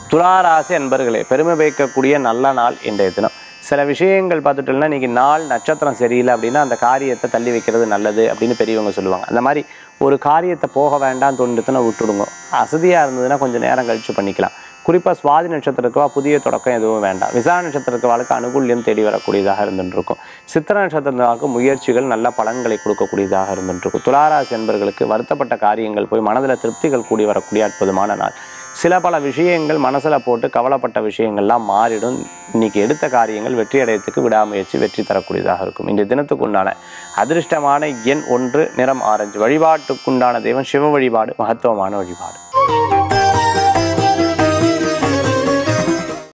துளாராசி அன்பர்களே பெருமை வைக்கக்கூடிய நல்ல நாள் இன்றைய தினம் சில விஷயங்கள் பார்த்துட்டோம்னா இன்னைக்கு நாள் நட்சத்திரம் சரியில்லை அப்படின்னா அந்த காரியத்தை தள்ளி வைக்கிறது நல்லது அப்படின்னு பெரியவங்க சொல்லுவாங்க அந்த மாதிரி ஒரு காரியத்தை போக வேண்டாம் தோணுதுன்னா விட்டுடுங்க அசதியாக இருந்ததுன்னா கொஞ்சம் நேரம் கழிச்சு பண்ணிக்கலாம் குறிப்பாக சுவாதி நட்சத்திரத்துவா புதிய தொடக்கம் எதுவும் வேண்டாம் விசா நட்சத்திரத்துவாளுக்கு அனுகூல்யம் தேடி வரக்கூடியதாக இருந்துட்டு இருக்கும் சித்திர நட்சத்திரத்துவாளுக்கு முயற்சிகள் நல்ல பலன்களை கொடுக்கக்கூடியதாக இருந்துட்டு இருக்கும் துளாராசி என்பர்களுக்கு வருத்தப்பட்ட காரியங்கள் போய் மனதில் திருப்திகள் கூடி வரக்கூடிய அற்புதமான நாள் சில பல விஷயங்கள் மனசில் போட்டு கவலைப்பட்ட விஷயங்கள்லாம் மாறிடும் இன்னைக்கு எடுத்த காரியங்கள் வெற்றி அடையத்துக்கு விடாமுயற்சி வெற்றி தரக்கூடியதாக இருக்கும் இந்த தினத்துக்கு உண்டான அதிர்ஷ்டமான எண் ஒன்று நிறம் ஆரஞ்சு வழிபாட்டுக்குண்டான தெய்வம் சிவ வழிபாடு மகத்துவமான வழிபாடு